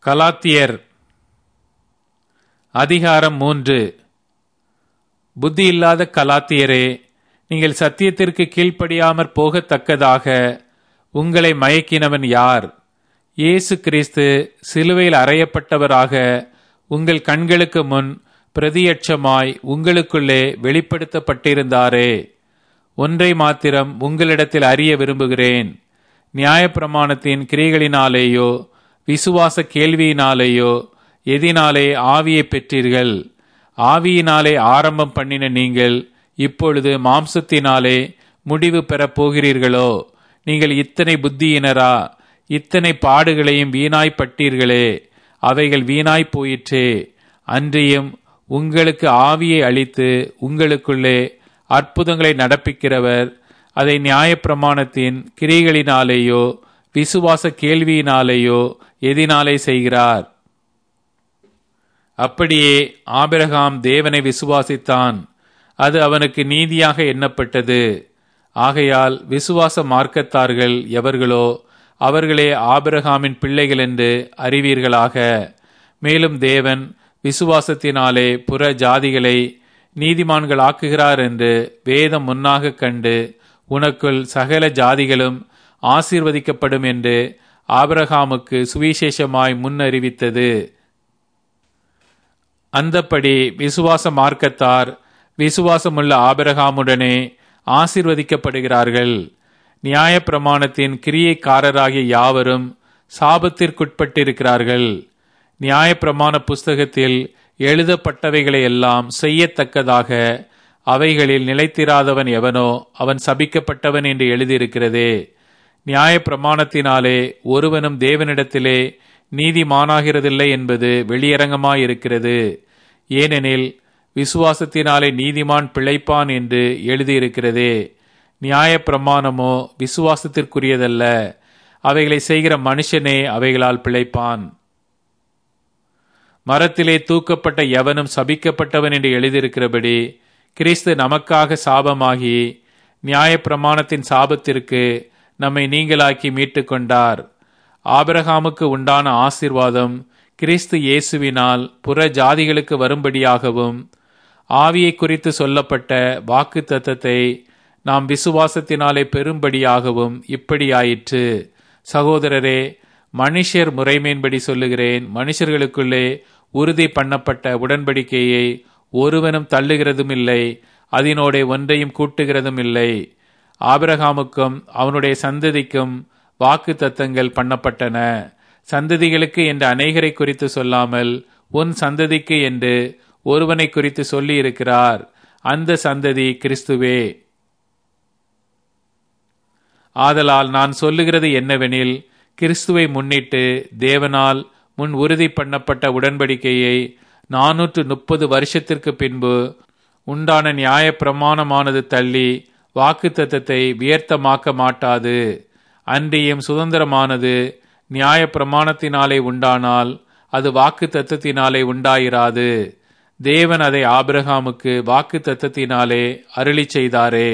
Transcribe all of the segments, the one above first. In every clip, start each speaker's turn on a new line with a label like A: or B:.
A: கலாத்தியர் அதிகாரம் மூன்று புத்தியில்லாத கலாத்தியரே நீங்கள் சத்தியத்திற்கு கீழ்ப்படியாமற் போகத்தக்கதாக உங்களை மயக்கினவன் யார் இயேசு கிறிஸ்து சிலுவையில் அறையப்பட்டவராக உங்கள் கண்களுக்கு முன் பிரதியட்சமாய் உங்களுக்குள்ளே வெளிப்படுத்தப்பட்டிருந்தாரே ஒன்றை மாத்திரம் உங்களிடத்தில் அறிய விரும்புகிறேன் நியாயப்பிரமாணத்தின் கிரிகளினாலேயோ விசுவாச கேள்வியினாலேயோ எதினாலே ஆவியை பெற்றீர்கள் ஆவியினாலே ஆரம்பம் பண்ணின நீங்கள் இப்பொழுது மாம்சத்தினாலே முடிவு பெறப் போகிறீர்களோ நீங்கள் இத்தனை புத்தியினரா இத்தனை பாடுகளையும் வீணாய்ப்பட்டீர்களே அவைகள் வீணாய் போயிற்றே அன்றியும் உங்களுக்கு ஆவியை அளித்து உங்களுக்குள்ளே அற்புதங்களை நடப்பிக்கிறவர் அதை நியாயப்பிரமாணத்தின் கிரிகளினாலேயோ விசுவாச கேள்வியினாலேயோ எதினாலே செய்கிறார் அப்படியே ஆபிரகாம் தேவனை விசுவாசித்தான் அது அவனுக்கு நீதியாக எண்ணப்பட்டது ஆகையால் விசுவாச மார்க்கத்தார்கள் எவர்களோ அவர்களே ஆபிரகாமின் பிள்ளைகள் என்று அறிவீர்களாக மேலும் தேவன் விசுவாசத்தினாலே புற ஜாதிகளை நீதிமான்கள் ஆக்குகிறார் என்று வேதம் முன்னாக கண்டு உனக்குள் சகல ஜாதிகளும் ஆசீர்வதிக்கப்படும் என்று ஆபிரகாமுக்கு சுவிசேஷமாய் முன்னறிவித்தது அந்தப்படி விசுவாச மார்க்கத்தார் விசுவாசமுள்ள ஆபிரகாமுடனே ஆசிர்வதிக்கப்படுகிறார்கள் நியாயப்பிரமாணத்தின் கிரியைக்காரராகிய யாவரும் சாபத்திற்குட்பட்டிருக்கிறார்கள் நியாயப்பிரமாண புஸ்தகத்தில் எழுதப்பட்டவைகளை எல்லாம் செய்யத்தக்கதாக அவைகளில் நிலைத்திராதவன் எவனோ அவன் சபிக்கப்பட்டவன் என்று எழுதியிருக்கிறதே நியாயப்பிரமாணத்தினாலே ஒருவனும் தேவனிடத்திலே நீதிமானாகிறதில்லை என்பது வெளியரங்கமாயிருக்கிறது ஏனெனில் விசுவாசத்தினாலே நீதிமான் பிழைப்பான் என்று எழுதியிருக்கிறதே நியாயப்பிரமாணமோ விசுவாசத்திற்குரியதல்ல அவைகளை செய்கிற மனுஷனே அவைகளால் பிழைப்பான் மரத்திலே தூக்கப்பட்ட எவனும் சபிக்கப்பட்டவன் என்று எழுதியிருக்கிறபடி கிறிஸ்து நமக்காக சாபமாகி நியாயப்பிரமாணத்தின் சாபத்திற்கு நம்மை நீங்களாக்கி மீட்டுக் கொண்டார் ஆபிரகாமுக்கு உண்டான ஆசிர்வாதம் கிறிஸ்து இயேசுவினால் புற ஜாதிகளுக்கு வரும்படியாகவும் ஆவியை குறித்து சொல்லப்பட்ட வாக்கு தத்தத்தை நாம் விசுவாசத்தினாலே பெரும்படியாகவும் இப்படியாயிற்று சகோதரரே மனுஷர் முறைமேன்படி சொல்லுகிறேன் மனுஷர்களுக்குள்ளே உறுதி பண்ணப்பட்ட உடன்படிக்கையை ஒருவனும் தள்ளுகிறதும் இல்லை அதனோட ஒன்றையும் கூட்டுகிறதும் இல்லை ஆபிரகாமுக்கும் அவனுடைய சந்ததிக்கும் வாக்கு தத்தங்கள் பண்ணப்பட்டன சந்ததிகளுக்கு என்று அநேகரை குறித்து சொல்லாமல் உன் சந்ததிக்கு என்று ஒருவனை குறித்து சொல்லி இருக்கிறார் அந்த சந்ததி கிறிஸ்துவே ஆதலால் நான் சொல்லுகிறது என்னவெனில் கிறிஸ்துவை முன்னிட்டு தேவனால் முன் உறுதி பண்ணப்பட்ட உடன்படிக்கையை நானூற்று முப்பது வருஷத்திற்கு பின்பு உண்டான நியாய பிரமாணமானது தள்ளி வாக்கு தத்தத்தை வியர்த்தமாக்க மாட்டாது அன்றியும் சுதந்திரமானது நியாய பிரமாணத்தினாலே உண்டானால் அது வாக்கு தத்தத்தினாலே உண்டாயிராது தேவன் அதை ஆபிரகாமுக்கு வாக்கு தத்தத்தினாலே அருளி செய்தாரே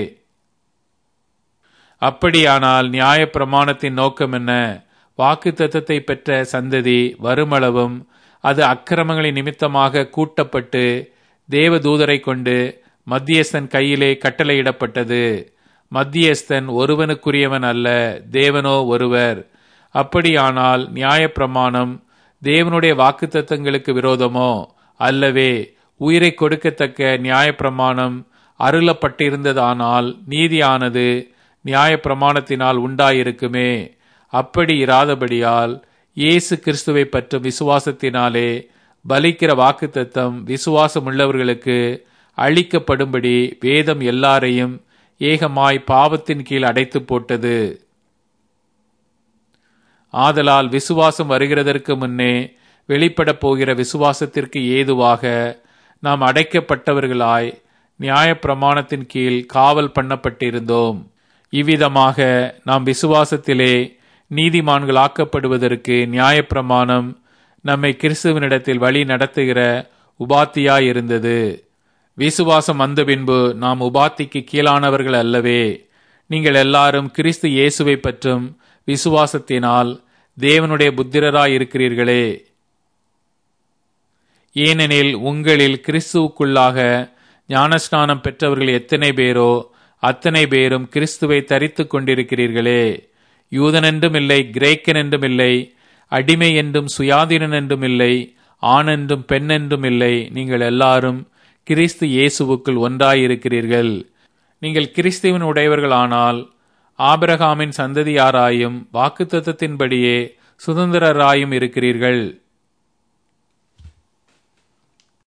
A: அப்படியானால் நியாய பிரமாணத்தின் நோக்கம் என்ன வாக்கு தத்தத்தை பெற்ற சந்ததி வருமளவும் அது அக்கிரமங்களின் நிமித்தமாக கூட்டப்பட்டு தேவ தூதரை கொண்டு மத்தியஸ்தன் கையிலே கட்டளையிடப்பட்டது மத்தியஸ்தன் ஒருவனுக்குரியவன் அல்ல தேவனோ ஒருவர் அப்படியானால் நியாயப்பிரமாணம் தேவனுடைய வாக்குத்தத்தங்களுக்கு விரோதமோ அல்லவே உயிரை கொடுக்கத்தக்க நியாயப்பிரமாணம் அருளப்பட்டிருந்ததானால் நீதியானது நியாயப்பிரமாணத்தினால் உண்டாயிருக்குமே அப்படி இராதபடியால் இயேசு கிறிஸ்துவை பற்றும் விசுவாசத்தினாலே பலிக்கிற வாக்குத்தத்தம் விசுவாசமுள்ளவர்களுக்கு அளிக்கப்படும்படி வேதம் எல்லாரையும் ஏகமாய் பாவத்தின் கீழ் அடைத்து போட்டது ஆதலால் விசுவாசம் வருகிறதற்கு முன்னே வெளிப்படப் போகிற விசுவாசத்திற்கு ஏதுவாக நாம் அடைக்கப்பட்டவர்களாய் நியாயப்பிரமாணத்தின் கீழ் காவல் பண்ணப்பட்டிருந்தோம் இவ்விதமாக நாம் விசுவாசத்திலே நீதிமான்களாக்கப்படுவதற்கு நியாயப்பிரமாணம் நம்மை கிறிஸ்துவனிடத்தில் வழி நடத்துகிற உபாத்தியாயிருந்தது விசுவாசம் வந்த பின்பு நாம் உபாத்திக்கு கீழானவர்கள் அல்லவே நீங்கள் எல்லாரும் கிறிஸ்து இயேசுவை பற்றும் விசுவாசத்தினால் தேவனுடைய புத்திரராய் இருக்கிறீர்களே ஏனெனில் உங்களில் கிறிஸ்துவுக்குள்ளாக ஞானஸ்நானம் பெற்றவர்கள் எத்தனை பேரோ அத்தனை பேரும் கிறிஸ்துவை தரித்து கொண்டிருக்கிறீர்களே யூதனென்றும் இல்லை கிரேக்கன் என்றும் இல்லை அடிமை என்றும் சுயாதீனன் என்றும் இல்லை ஆணென்றும் பெண்ணென்றும் இல்லை நீங்கள் எல்லாரும் கிறிஸ்து இயேசுவுக்குள் ஒன்றாயிருக்கிறீர்கள் நீங்கள் கிறிஸ்துவின் உடையவர்கள் ஆனால் ஆபிரகாமின் சந்ததியாராயும் வாக்குத்தத்தத்தின்படியே சுதந்திரராயும் இருக்கிறீர்கள்